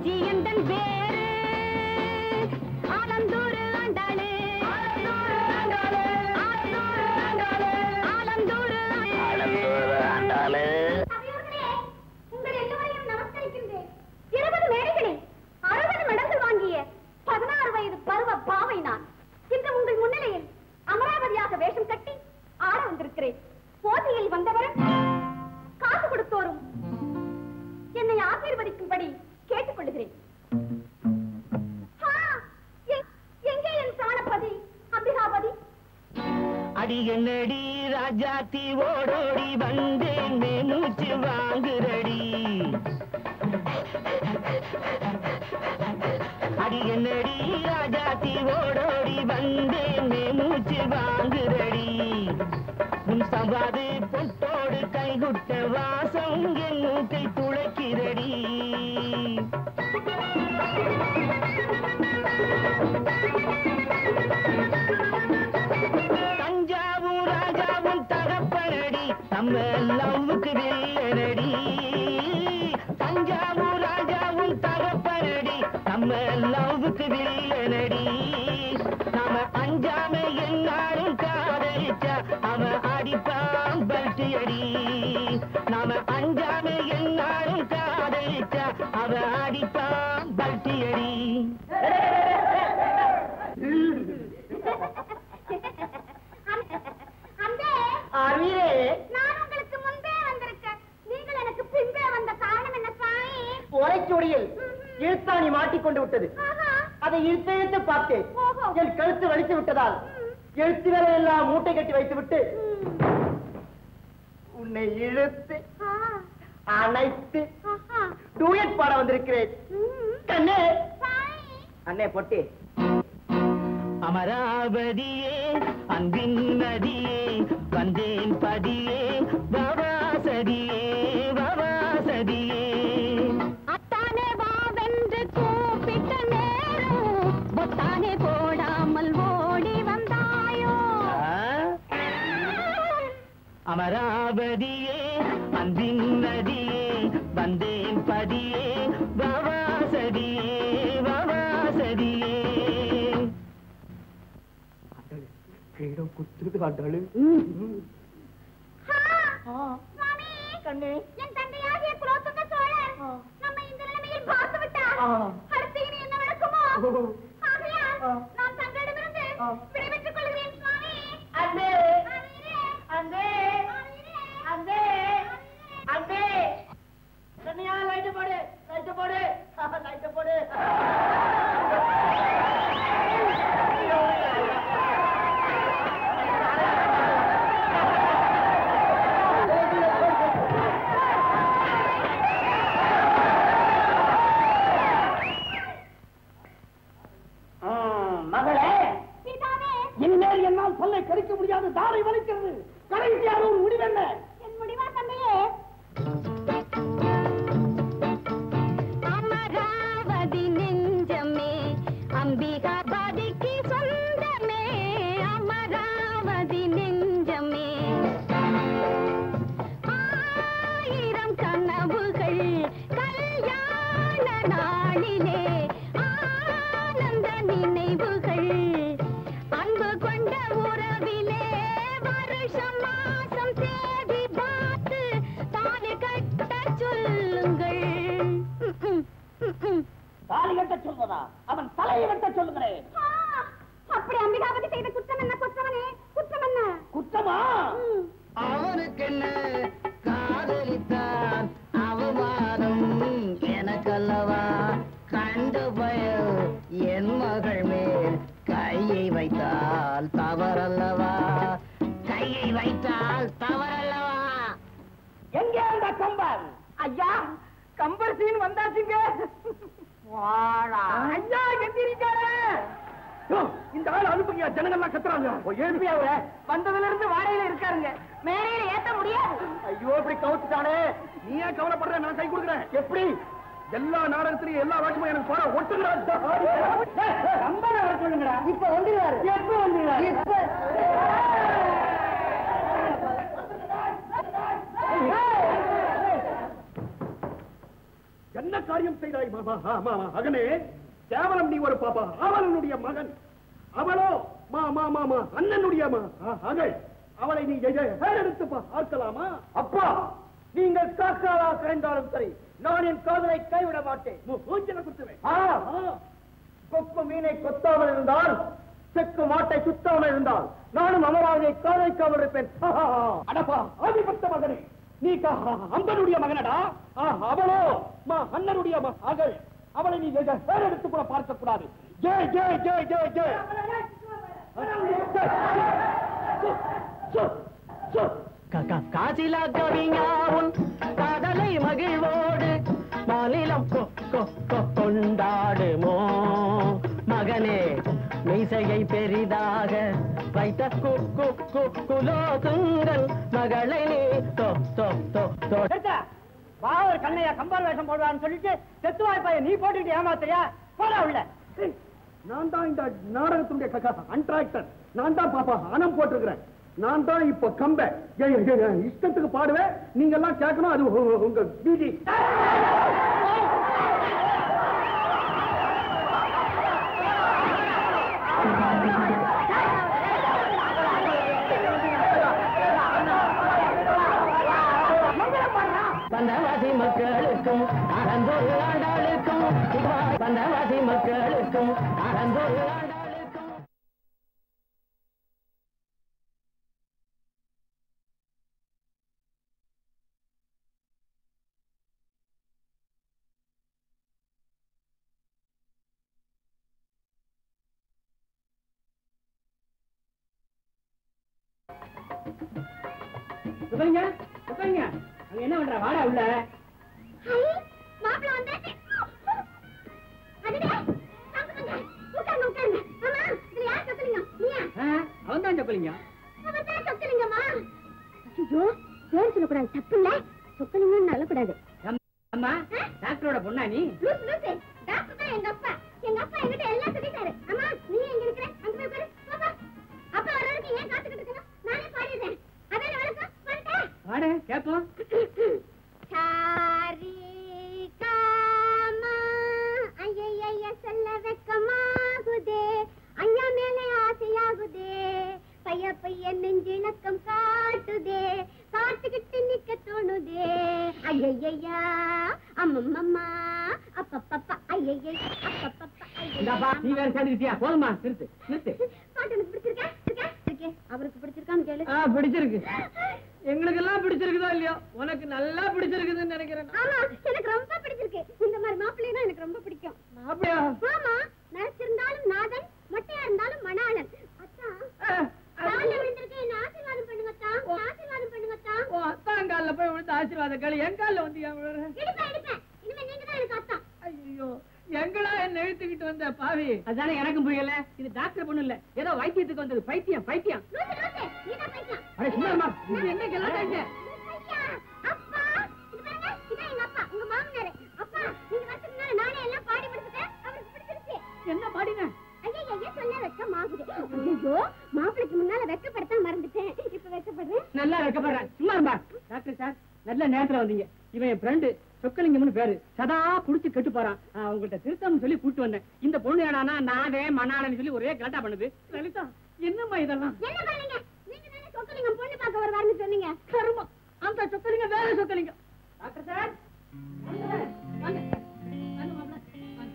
அஞ்சி எந்தன் பேரு ஆலந்தூர் ஆண்டாளே ஆலந்தூர் ஆண்டாளு உங்கள் எல்லோரையும் நமஸ்கரிக்கின்றேன் இருபது மேடைகளில் அறுபது மெடல்கள் வாங்கிய பதினாறு வயது பருவ பாவை நான் இன்று உங்கள் முன்னிலையில் அமராவதியாக வேஷம் கட்டி ஆட வந்திருக்கிறேன் போட்டியில் வந்தவரும் காசு கொடுத்தோரும் என்னை ஆசீர்வதிக்கும்படி கேட்டுக்கொள்கிறேன் ஆ, எ- எங்கே என் பிராணபதி அம்பிகாபதி அடி என்னடி ராஜாத்தி ஓடோடி வந்தேன் மேனூச்சு வாங்குறடி அடி என்னடி ராஜாத்தி ஓடோடி வந்தேன் மேனூச்சு வாங்குறடி உன் சவாது பொட்டோடு கைகுட்ட வாசம் என் மூக்கை துளைக்கிறடி தஞ்சாவூர் ராஜாவும் தகப்பனடி நம்ம லவ்வுக்கு வில்லனடி தஞ்சாவூர் ராஜாவும் தகப்பனடி நம்ம லவ்வுக்கு வில்லனடி நாம அஞ்சாம என்னாலும் காதலிச்சா அவன் அடிப்பான் பல்ட்டி அடி நாம அஞ்சாம என்னாலும் காதலிச்சா அவன் அடிப்பான் பல்ட்டி அடி அம்பே அமீரே நான் உங்களுக்கு முன்பே வந்திருக்கேன் நீங்கள் எனக்கு பின்பே வந்த காரணம் என்ன சாமி உரைச்சொடியில் இழுத்தாணி மாட்டிக்கொண்டு விட்டது ஆஹா. அதை இழுத்து இழுத்து பார்த்தேன் ஓஹோ. என் கழுத்து வலித்து விட்டதால் எழுத்துக்களை எல்லாம் மூட்டை கட்டி வைத்து விட்டு உன்னை இழுத்து ஆ, அணைத்து ஆஹா. டூயட் பாட வந்திருக்கிறேன் ம். கண்ணே சாமி அண்ணே பொட்டி அமராவதியே அன்பின் நதியே வந்தேன் பதியே பவாசதியே பவாசதியே அத்தானே வாவென்று கூப்பிட்ட நேரம் பொத்தானே போடாமல் ஓடி வந்தாயோ அமராவதியே அன்பின் நதியே வந்தேன் பதியே பவாசதியே பவாசதியே கீழே குத்துறது காட்டாளு சுவாமி கண்ணே என் தந்தையாகிய குலோத்துங்க சோழர் நம்மை இந்த நிலைமையில் பார்த்து விட்டார் ஆ. அடுத்து இனி என்ன நடக்குமோ ஓ. ஆகையால் ஆ. நான் தங்களிடமிருந்து ஆ. விடைபெற்றுக் கொள்கிறேன் சுவாமி அண்ணே ஆமீனே. அண்ணே ஆமீனே. அண்ணே அண்ணே கண்ணையா லைட்டு போடு லைட்டு போடு லைட்டு போடு மகளே பிதாவே இனிமேல் என்னால் சொல்லை கழிக்க முடியாது தாரை வலிக்கிறது கடைசியாக ஒரு முடிவென்ன என் முடிவா தந்தையே அமராவதி நெஞ்சமே அம்பிகாபதிக்கு சொந்தமே அமராவதி நெஞ்சமே ஆயிரம் கனவுகள் கல்யாண நாளிலே ஆனந்த நினைவுகள் அன்பு கொண்ட உறவிலே வருஷம் மாசம் தேதி பார்த்து தாலி கட்ட சொல்லுங்கள் ம்ம், ம்ம். தாலி கட்ட சொல்வதா அவன் தலையை வெட்ட சொல்லுங்களேன் ஆ, அப்படி அம்பிகாபதி செய்த குற்றம் என்ன குற்றவனே குற்றம் என்ன குற்றமா ம். அவனுக்கென்ன காதலித்தான் அவமானம் எனக்கல்லவா கண்டு பயல் என் மகள் மேல் கையை வைத்தால் தவறல்லவா கையை வைத்தால் தவறல்லவா எங்கே அந்த கம்பன் ஐயா கம்பர் சீன் வந்தாச்சுங்க வாழா ஐயா எந்திரிக்காரு இந்த ஆள் அனுப்புங்க ஜனங்கள்லாம் கத்துறாங்க எழுப்பியா அவர வந்ததுல இருந்து வாடகையில இருக்காருங்க மேடையில ஏத்த முடியாது ஐயோ இப்படி கவுத்துட்டானே நீ ஏன் கவலைப்படுற நான் கை கொடுக்குறேன் எப்படி எல்லா நாடகத்திலையும் எல்லா வாட்சியும் எனக்கு போற ஒட்டுங்களா கம்பன வர சொல்லுங்கடா இப்ப வந்துருவாரு எப்ப வந்துருவாரு இப்ப என்ன காரியம் செய்தாய் மாமா ஆமா மகனே கேவலம் நீ ஒரு பாப்பா அவளனுடைய மகன் அவளோ மா மா மா மா அண்ணனுடைய மா அகல் அவளை நீ எடுத்து பார்க்கலாமா அப்பா நீங்கள் காக்காவா கரைந்தாலும் சரி நான் என் காதலை கைவிட மாட்டேன் மூஞ்சல குத்துவேன் ஆ, கொக்கு மீனை கொத்தாமல் இருந்தால் செக்கு மாட்டை சுத்தாமல் இருந்தால் நானும் அமராவதியை காதலிக்காமல் இருப்பேன் அடப்பா ஆதிபத்த மகனே நீ க- அம்பனுடைய மகனடா ஆ, அவளோ மா அண்ணனுடைய மகள் அவளை நீ எடுத்து கூட பார்க்க கூடாது ஜெய் ஜெய் ஜெய் ஜெய் ஜெய் சு, சு. காசிலா கவிஞாவும் காதலை மகிழ்வோடு மாநிலம் கொ- கொ- கொ- கொண்டாடுமோ மகனே மீசையை பெரிதாக வைத்த கு கு கு குலோதுங்கள் மகளை நீ தொ தொ தொ தொ பாவர் கண்ணையா கம்பால் வேஷம் போடுவான்னு சொல்லிட்டு செத்துவாய் பையன் நீ போட்டுட்டு ஏமாத்தையா போடா உள்ள ஏய், நான் தான் இந்த நாடகத்துடைய அன்ட்ராக்டர் நான் தான் பாப்பா அணம் போட்டிருக்கிறேன் நான் தான் இப்போ கம்ப ஏய், ஏய், ஏய், இஷ்டத்துக்கு பாடுவேன் நீங்க எல்லாம் கேட்கணும் அது உ- உ- உங்க வீதி பந்தவாசி மக்களுக்கும் அறந்தொரு ஆண்டாளுக்கும் பந்தவாசி மக்களுக்கும் அறந்தொரு ஆண்டாளுக்கும் சுகலிங்க சுகலிங்க அங்க என்ன பண்ற வாடா உள்ள ஐ, மாப்பிள்ளை வந்தாச்சு. அடடே, சாப்பிடுங்க. உட்காருங்க, உட்காருங்க. ஆமா, இதுல யார் சொக்கலிங்கம்? நீயா? அவன் தான் சொக்கலிங்க அவன் தான் சொக்கலிங்கமா? ஐயோ, பேர் சொல்லக்கூடாது, தப்புல்ல? சொக்கலிங்கம்னு சொல்லக்கூடாது. அம்மா டாக்டரோட பொண்ணா நீ லூசு, லூசு. டாக்டர் தான் எங்க அப்பா. எங்க அப்பா என்கிட்ட எல்லாம் சொல்லிட்டாரு. அம்மா, நீ எங்க இருக்கிற? அங்க போய் உட்காரு. போ, போ. அப்பா வர வரைக்கும் ஏன் காத்துக்கிட்டு இருக்கணும்? நானே பாடிடுறேன். அதானே வழக்கம்? வந்துட்டேன். வாடு கேப்போம் சாரி காமா ஐயைய சொல்ல வெக்கமாகுதே ஐயா மேலே ஆசையாகுதே பைய பைய நெஞ்சிணக்கம் காட்டுதே காத்துக்கிட்டு நிக்க தோணுதே ஐயையா அம்மம்மம்மா அப்பப்பப்பா ஐயையை அப்பப்பப்பா இந்தாப்பா நீ வேற சேர்ந்துக்கிட்டியா போதுமா நிறுத்து நிறுத்து பாட்டு எனக்கு பிடிச்சிருக்கா இருக்கா? இருக்கே. அவருக்கு பிடிச்சிருக்கான்னு கேளு ஆ பிடிச்சிருக்கு எங்களுக்கு எல்லாம் பிடிச்சிருக்குதோ இல்லையோ உனக்கு நல்லா பிடிச்சிருக்குதுன்னு நினைக்கிறேன் ஆமா எனக்கு ரொம்ப பிடிச்சிருக்கு இந்த மாதிரி மாப்பிள்ளைனா எனக்கு ரொம்ப பிடிக்கும் அப்படியா ஆமா நரைச்சிருந்தாலும் நாதன் மொட்டையா இருந்தாலும் மணாளன் அத்தான் கால்ல விழுந்திருக்கேன் என்ன ஆசீர்வாதம் பண்ணுங்க அத்தான் ஆசீர்வாதம் பண்ணுங்க அத்தான் ஓ அத்தான் கால்ல போய் விழுந்து ஆசீர்வாத களி என் கால்ல வந்து ஏன் விழுற எடுப்பேன் எடுப்பேன் இனிமே நீங்க தான் எனக்கு அத்தான் ஐயோ எங்களா என்ன இழுத்துக்கிட்டு வந்த பாவி அதானே எனக்கும் புரியல இது டாக்டர் பொண்ணு இல்ல ஏதோ வைத்தியத்துக்கு வந்தது பைத்தியம் பைத்தியம் லூசு லூசு நீ தான் பைத்தியம் அடே சும்மா இது என்ன கலாட்டாங்க ஐயா, அப்பா இது பாருங்க இதான் எங்க அப்பா உங்க மாமனாரு அப்பா நீங்க வரதுக்கு முன்னால நானே எல்லாம் பாடி முடிச்சுட்டேன் அவருக்கு பிடிச்சிருச்சு என்ன பாடின ஐயா ஐயா சொல்ல வெக்கம் ஆகுது ஐயோ மாப்பிளைக்கு முன்னால வெக்கப்படுத்த மறந்துட்டேன் இப்ப வெக்கப்படுறேன் நல்லா வைக்கப்படுறேன் சும்மா இருப்பா டாக்டர் சார் நல்ல நேரத்துல வந்தீங்க இவன் என் ஃப்ரெண்டு சொக்கலிங்கம்னு பேரு சதா புடிச்சு கெட்டு போறான் ஆஹ், உங்கள்ட்ட திருத்தம்னு சொல்லி கூட்டு வந்தேன் இந்த பொண்ணு ஏடானா நானே மண்ணாளன்னு சொல்லி ஒரே கரெக்டா பண்ணுது லலிதா என்னம்மா இதெல்லாம் என்ன பண்ணீங்க நீங்க தானே சொக்கலிங்கம் பொண்ணு பார்க்க வருவாருன்னு சொன்னீங்க கருமம் அந்த சொக்கலிங்க வேற சொக்கலிங்க டாக்டர் சார் வாங்க, வாங்க. வாங்க, மாப்பிள்ளை, வாங்க.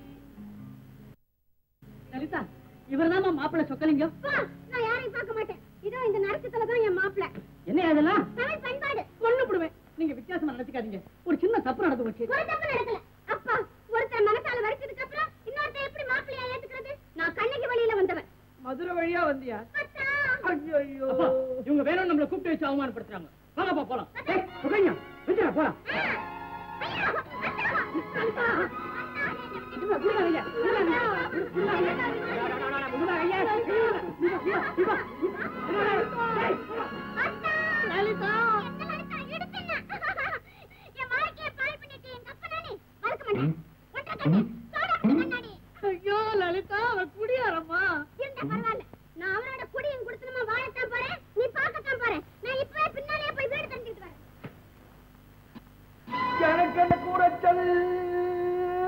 லலிதா இவர்தான் மாப்பிள்ளை சொக்கலிங்கம் அப்பா, நான் யாரையும் பார்க்க மாட்டேன் இதோ இந்த நரசத்துல தான் என் மாப்பிளை என்ன அதெல்லாம் தமிழ் பண்பாடு கொண்டு விடுவேன் நீங்க வித்தியாசமா நினைச்சுக்காதீங்க ஒரு சின்ன தப்பு நடந்து போச்சு ஒரு தப்பு நடக்கல அப்பா ஒருத்தர் மனசால வரைச்சதுக்கு அப்புறம் இன்னொருத்தர் எப்படி மாப்பிள்ளையா ஏத்துக்கிறது நான் கண்ணைக்கு வழியில வந்தவன் மதுரை வழியா வந்தியா அத்தா. ஐயோ இவங்க வேணும் நம்மள கூப்பிட்டு வச்சு அவமானப்படுத்துறாங்க வாங்கப்பா போலாம் ஏய் சுகன்யா விஜயா போலாம் ஆ. ஐயா, அத்தா. இவா, இவா, ஐயா, இவா, ஐயா. இவா, ஐயா. இவா, ஐயா. இவா, இவா, இவா. ஏய், அத்தா. லலிதா. என்ன லலிதா, எடுத்தேன்னா. என் வாழ்க்கையை பாழ் பண்ணிட்டு எங்க அப்பனானே மறக்க மாட்டேன் ஒற்றை கண்ணு, சோடா புட்டு கண்ணாடி. ஐயோ லலிதா அவன் குடியாரம்மா இருந்தா பரவாயில்ல நான் அவனோட குடியும் குடுத்தனமா வாழத்தான் போறேன் நீ பார்க்கத்தான் போறேன் நான் இப்பவே பின்னாலே போய் வீடு தங்கிட்டு வரேன் எனக்கு என்ன கூறச்சல்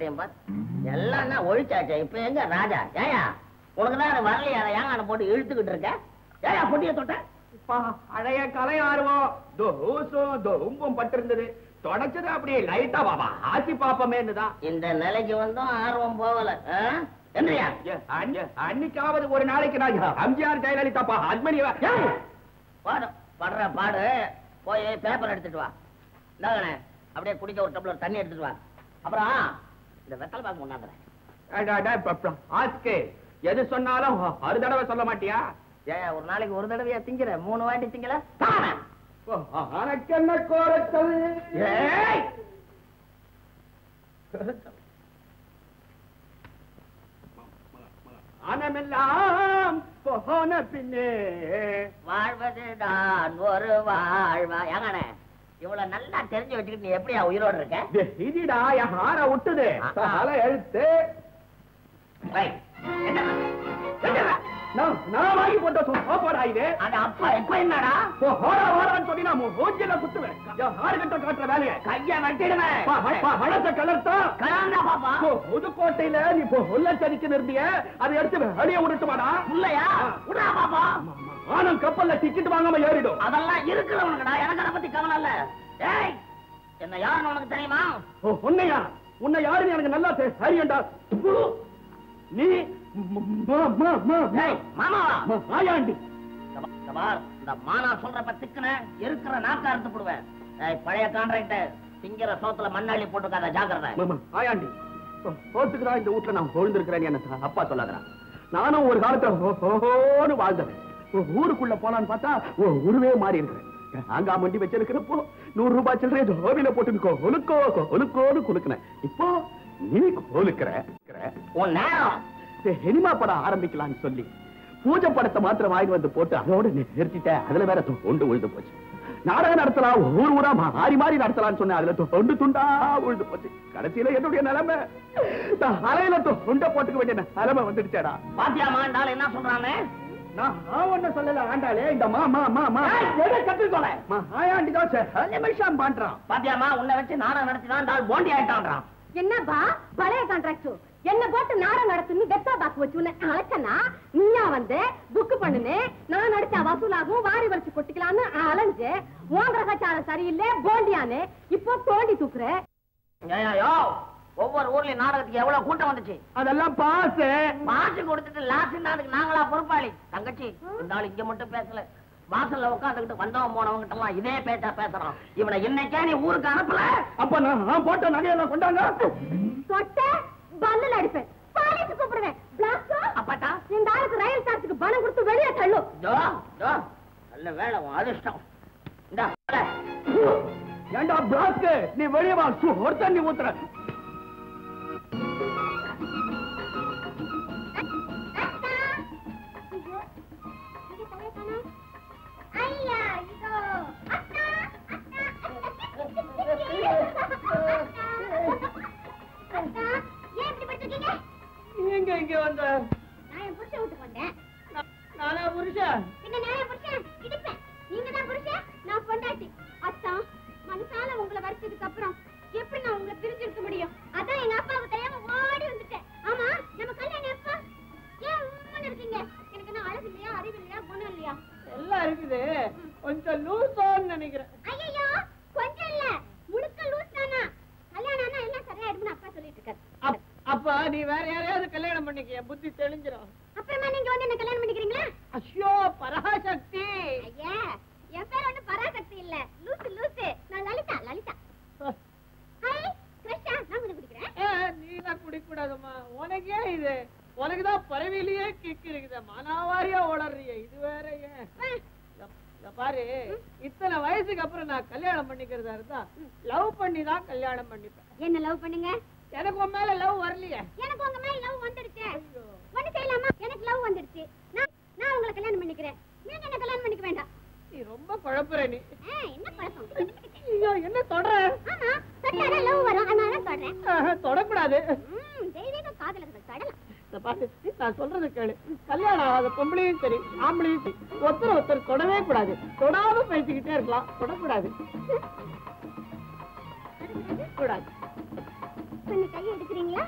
எல்லாத்தையும் பார் எல்லாம் என்ன ஒழிச்சாச்சே இப்ப எங்க ராஜா ஏயா உனக்கு தான் அது வரலையா அதை ஏங்க போட்டு இழுத்துக்கிட்டு இருக்க ஏயா பொட்டிய தொட்ட அப்பா, பழைய கலை ஆர்வம் தோ ஊசும் தோ உம்பும் பட்டிருந்தது தொடச்சது அப்படியே லைட்டா பாபா ஆசி பாப்பமேன்னு தான் இந்த நிலைக்கு வந்தும் ஆர்வம் போகல ஆ? என்னையா ஏ, அன்ன- அன்னைக்காவது ஒரு நாளைக்கு நான் எம்ஜிஆர் ஜெயலலிதா பா அத்மனி பாடு படுற பாடு போய் பேப்பர் எடுத்துட்டு வா இந்தாங்கண்ணே அப்படியே குடிக்க ஒரு டம்ளர் தண்ணி எடுத்துட்டு வா அப்புறம் இந்த வெத்தலை பாக்கு கொண்டாந்துறேன் ஆஸ்கே எது சொன்னாலும் ஒரு தடவை சொல்ல மாட்டியா ஏன் ஒரு நாளைக்கு ஒரு தடவையா திங்கிற மூணு வாட்டி திங்கல தானே ஓ, எனக்கு என்ன கோரத்தல் ஏய் ஆனமெல்லாம் போன பின்னே வாழ்வதுதான் ஒரு வாழ்வா ஏங்கண்ணே இவ்வளவு நல்லா தெரிஞ்சு வச்சுக்கிட்டு நீ எப்படியா உயிரோடு இருக்க இதுடா என் ஹார விட்டுது தலை எழுத்து வை, என்னடா? என்னடா? நான் நான் வாங்கி போட்ட சோப்பாடா இது அது அப்பா இப்ப என்னடா ஓ, ஹோரா ஹோரான்னு சொல்லி நான் மூஞ்சில குத்துவேன் என் ஹாரு கிட்ட காட்டுற வேலையை கைய வெட்டிடுவேன் பா, பா, பா, வளர்த்த கலர்த்தா கலாண்டா பாப்பா ஓ, புதுக்கோட்டையில நீ இப்போ உள்ளச்சரிக்கு இருந்திய அதை எடுத்து வெளியே விடட்டுமாடா இல்லையா விடா பாப்பா ஆனம் கப்பல்ல டிக்கெட் வாங்காம ஏறிடும் அதெல்லாம் இருக்கிறவனுக்குடா எனக்கு அதை பத்தி கவலை இல்ல ஏய் என்ன யாருன்னு உனக்கு தெரியுமா ஓ, உன்னையா உன்னை யாருன்னு எனக்கு நல்லா தெ- தெரியும்டா நீ ம- ம- ம- ம- ஏய் மாமாவா ம- ஆயாண்டி இந்த பா- இந்த பார், இந்த மானா சொல்றப்ப திக்குன இருக்கிற நாக்க அறுத்து போடுவேன் ஏய், பழைய கான்ட்ராக்டர் திங்கிற சோத்துல மண்ணாளி போட்டுக்காத ஜாக்கிரதை ம- ம- ஆயாண்டி போத்துக்குதான் இந்த வீட்டுல நான் விழுந்திருக்கிறேன் என்ன அப்பா சொல்லாதடா நானும் ஒரு காலத்துல ஹோ- ஹோன்னு வாழ்ந்தவன் ஒரு ஊருக்குள்ள போலான்னு பார்த்தா ஓ உருவே மாறி இருக்கிறேன் அங்கா மண்டி வச்சிருக்கிறப்போ நூறு ரூபாய் சில்லறை தோவில போட்டு கொலுக்கோ கொலுக்கோன்னு குலுக்கினேன் இப்போ நீ கொலுக்கிற உன் நேரம் சினிமா படம் ஆரம்பிக்கலாம்னு சொல்லி பூஜை படத்தை மாத்திரம் வாங்கி வந்து போட்டு அதோட நிறுத்திட்டேன் அதுல வேற தொண்டு விழுந்து போச்சு நாடகம் நடத்தலாம் ஊர் ஊரா மாறி மாறி நடத்தலாம்னு சொன்னேன் அதுல தொண்டு துண்டா விழுந்து போச்சு கடைசியில என்னுடைய நிலைமை நான் அலையில தொண்டை போட்டுக்க வேண்டிய நிலைமை வந்துடுச்சேடா பாத்தியா மாண்டாள் என்ன சொல்றானே நான் ஒண்ணு சொல்லல ஆண்டாளே இந்த மா மா மா மா எதை கத்துக்கோல மா ஆயாண்டி தான் சார் நிமிஷம் பண்றான் பாத்தியாமா உன்னை வச்சு நாடகம் நடத்தினா டால் போண்டி ஆயிட்டான்றான் என்னப்பா பழைய கான்ட்ராக்ட் என்ன போட்டு நாடகம் நடத்துன்னு வெத்தா பாக்கு வச்சு உன்னை அழைச்சனா நீயா வந்து புக் பண்ணுனே நான் நடிச்சா வசூலாகும் வாரி வலிச்சு கொட்டிக்கலாம்னு அலைஞ்சு உன் கிரகச்சாரம் சரியில்லை போண்டியானு இப்போ தோண்டி தூக்குற ஐயோ ஒவ்வொரு ஊர்லயும் நாடகத்துக்கு எவ்வளவு கூட்டம் வந்துச்சு அதெல்லாம் பாசு மாசு கொடுத்துட்டு லாஸ்ட் அதுக்கு நாங்களா பொறுப்பாளி தங்கச்சி இந்த ஆள் இங்க மட்டும் பேசல வாசல்ல உட்காந்துக்கிட்டு வந்தவன் போனவங்கிட்ட எல்லாம் இதே பேச்சா பேசுறான் இவனை இன்னைக்கே நீ ஊருக்கு அனுப்பல அப்ப நான் நான் போட்ட நகையெல்லாம் கொண்டாங்க தொட்ட பல்லுல அடிப்பேன் பாலிக்கு கூப்பிடுவேன் பிளாஸ்டோ அப்பட்டா இந்த ஆளுக்கு ரயில் சார்ஜுக்கு பணம் கொடுத்து வெளியே தள்ளும் ஜோ ஜோ நல்ல வேலை உன் அதிர்ஷ்டம் இந்தா போல. ஏண்டா பிளாக் நீ வெளியே வா ஒரு தண்ணி ஊத்துற ஐயா இதோ அத்தா அத்தா ஏன் இப்படி படுத்துக்கீங்க எங்க இங்க வந்த நான் என் புருஷன் வீட்டுக்கு வந்தேன் நானா புருஷா பின்ன நான் என் புருஷன் இடிப்பேன் நீங்க தான் புருஷன் நான் பொண்டாட்டி அத்தா மனசால உங்களை வரிச்சதுக்கு அப்புறம் எப்படி நான் உங்களை பிரிஞ்சிருக்க முடியும் அதான் எங்க அப்பாவுக்கு தெரியாம ஓடி வந்துட்டேன் ஆமா நம்ம கல்யாணம் எப்ப ஏன் உம்முன்னு இருக்கீங்க எனக்கு என்ன அழகு இல்லையா அறிவு இல்லையா குணம் இல்லையா எல்லாம் இருக்குது கொஞ்சம் லூசோன்னு நினைக்கிறேன் ஐயோ கொஞ்சம் இல்ல முழுக்க லூஸ் தானா கல்யாணம் ஆனா எல்லாம் சரியாயிடும்னு அப்பா சொல்லிட்டு இருக்காரு அப்- அப்ப நீ வேற யாரையாவது கல்யாணம் பண்ணிக்க என் புத்தி தெளிஞ்சிரும் அப்புறமா நீங்க வந்து என்ன கல்யாணம் பண்ணிக்கிறீங்களா ஐயோ பராசக்தி ஐயா என் பேர் ஒண்ணு பராசக்தி இல்ல லூசு லூசு நான் லலிதா லலிதா ஹாய் கிருஷ்ணா நான் கொஞ்சம் குடிக்கிறேன் ஏ, நீலாம் குடிக்க கூடாதும்மா உனக்கே இது உனக்குதான் பறவையிலேயே கிக்கு இருக்குது மனாவாரியா உளறிய இது வேற ஏன் இத- இத பாரு இத்தனை வயசுக்கு அப்புறம் நான் கல்யாணம் பண்ணிக்கிறதா இருந்தா லவ் பண்ணி தான் கல்யாணம் பண்ணிப்பேன் என்ன லவ் பண்ணுங்க எனக்கு உன் மேல லவ் வரலையே எனக்கு உங்க மேல லவ் வந்துடுச்சு ஒண்ணு செய்யலாமா எனக்கு லவ் வந்துடுச்சு நான் நான் உங்களை கல்யாணம் பண்ணிக்கிறேன் நீங்க என்ன கல்யாணம் பண்ணிக்க வேண்டாம் நீ ரொம்ப குழப்புற நீ ஆ, என்ன பழக்கம் ஐயோ என்ன தொடர ஆமா தொட்டாதான் லவ் வரும் அதனால சொல்றேன் ஆஹா, தொடக்கூடாது ம், தெய்வீக காதலர்கள் தொடலாம் இத பாரு நான் சொல்றது கேளு கல்யாணம் ஆகாத பொம்பளையும் சரி ஆம்பளையும் சரி ஒருத்தர் ஒருத்தர் தொடவே கூடாது தொடாம பேசிக்கிட்டே இருக்கலாம் தொடக்கூடாது கூடாது கொஞ்சம் கையை எடுக்கிறீங்களா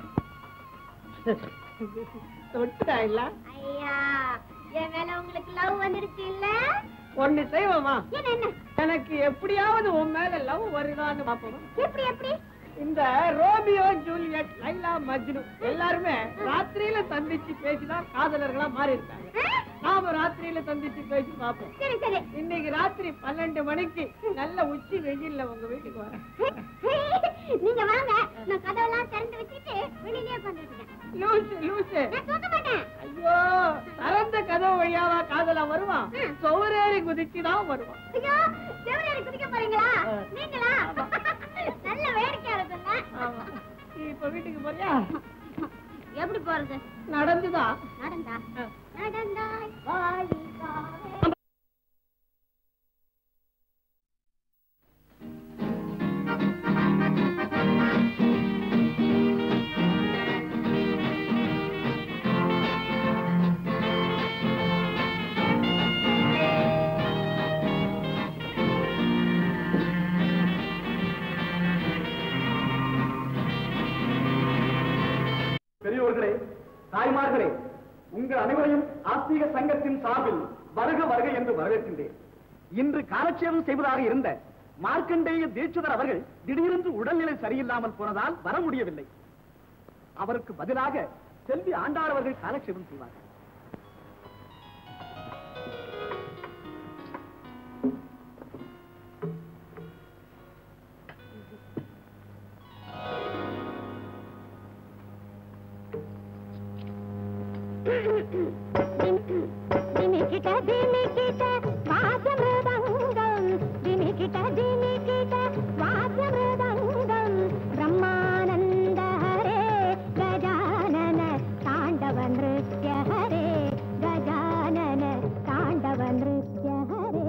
தொட்டுடா இல்ல ஐயா என் மேல உங்களுக்கு லவ் வந்துருச்சு இல்ல ஒண்ணு செய்வோமா என்ன என்ன எனக்கு எப்படியாவது உன் மேல லவ் வருதான்னு பாப்போம் எப்படி எப்படி இந்த ரோமியோ ஜூலியட் லைலா மஜ்னு எல்லாருமே ராத்திரியில சந்திச்சு பேசிதான் காதலர்களா மாறி இருக்காங்க ஆ? நாம ராத்திரியில சந்திச்சு பேசி பார்ப்போம் சரி சரி இன்னைக்கு ராத்திரி பன்னெண்டு மணிக்கு நல்ல உச்சி வெயில்ல உங்க வீட்டுக்கு வரேன் நீங்க வாங்க நான் கதவெல்லாம் திறந்து வச்சுட்டு வெளியிலே உட்காந்துருக்கேன் லூசு லூசு நான் தூங்க மாட்டேன் ஐயோ திறந்த கதவு வழியாவா காதலா வருவான் சௌரேறி குதிச்சுதான் வருவான் ஐயோ செவிலியரை குதிக்க போறீங்களா ஆ. நீங்களா நல்ல வேடிக்கையா இருக்குங்க ஆமா நீ இப்ப வீட்டுக்கு போறியா எப்படி போறது நடந்துதான் நடந்தா ஆ. நடந்தாய் வாழிக்காவே பெரியோர்களே தாய்மார்களே உங்கள் அனைவரையும் ஆஸ்திக சங்கத்தின் சார்பில் வருக வருக என்று வரவேற்கின்றேன் இன்று காலட்சேபம் செய்வதாக இருந்த மார்க்கண்டேய தீட்சிதர் அவர்கள் திடீரென்று உடல்நிலை சரியில்லாமல் போனதால் வர முடியவில்லை அவருக்கு பதிலாக செல்வி ஆண்டாள் அவர்கள் காலட்சேபம் செய்வார்கள் திமிக்கிட்ட திமிக்கிட்ட வாசமிருதங்கம் திமிக்கிட்ட திமிக்கிட்ட வாசமிருதங்கம் பிரம்மானந்த ஹரே கஜானன தாண்டவ நிருத்ய ஹரே கஜானன தாண்டவ நிருத்ய ஹரே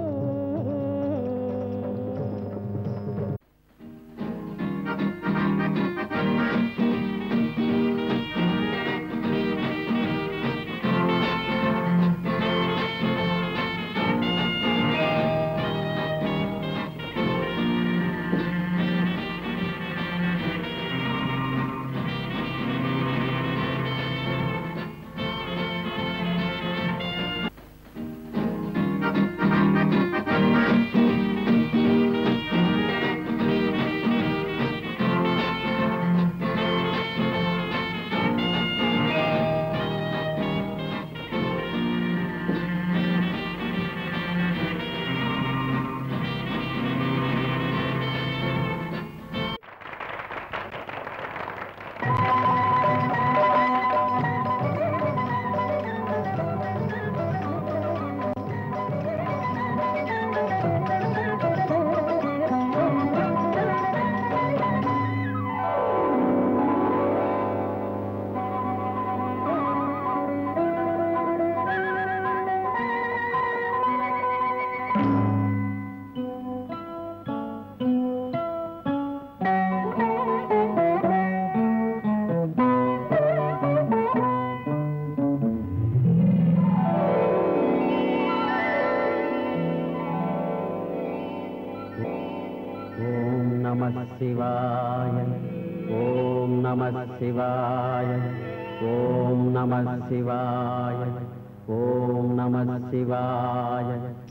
ஓம் நம சிவாய ஓம் நம சிவாய ஓம் நம சிவாய ஓம் நம சிவாய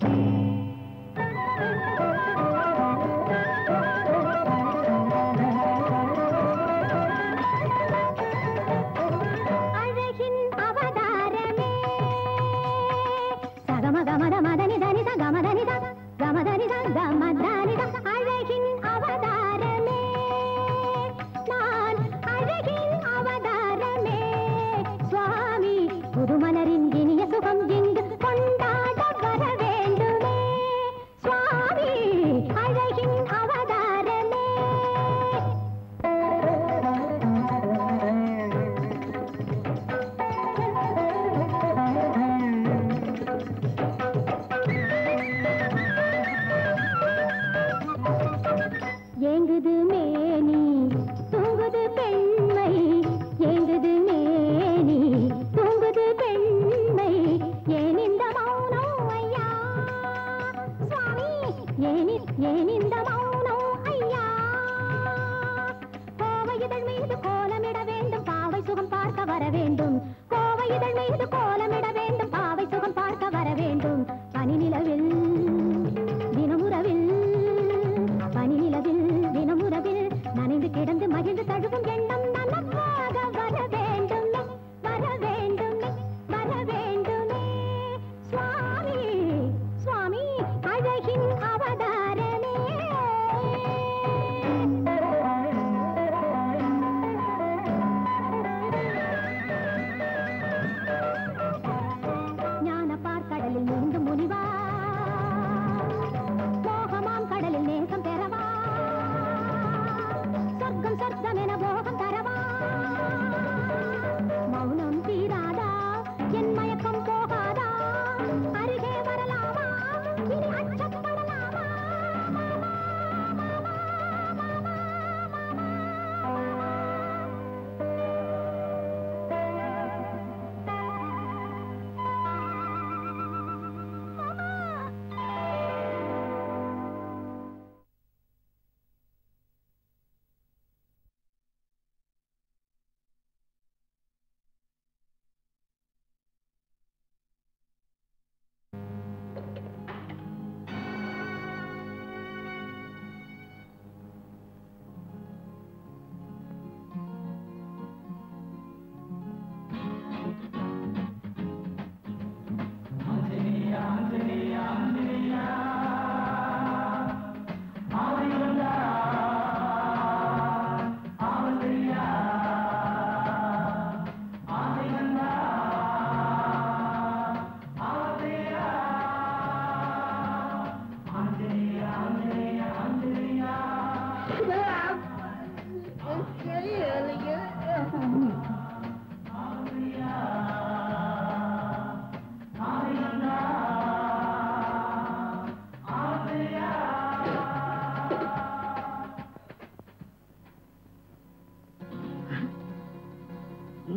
அழகின் அவதாரமே சகமகமத மதனி தனித கமதனித கமதனித கமதனித அழகின் அவதாரமே நான் அழகின் அவதாரமே சுவாமி புதுமலரின் இனிய சுகம் இங்கு கொண்டாட வர வேண்டும்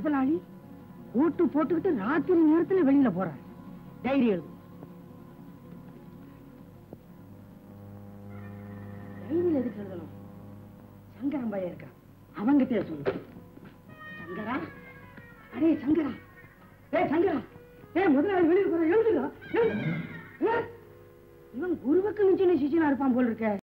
முதலாளி ஓட்டு போட்டுக்கிட்டு ராத்திரி நேரத்துல வெளியில போறார் டைரி எழுது டைரியில் எதுக்கு எழுதணும் சங்கரன் பையன் இருக்கான் அவங்கிட்டே சொல்லு சங்கரா அடே சங்கரா ஏய் சங்கரா ஏய் முதலாளி வெளியில போற எழுதுடா எழுது. ஏய், இவன் குருவுக்கு மிஞ்சின சிச்சனா இருப்பான் போல் இருக்க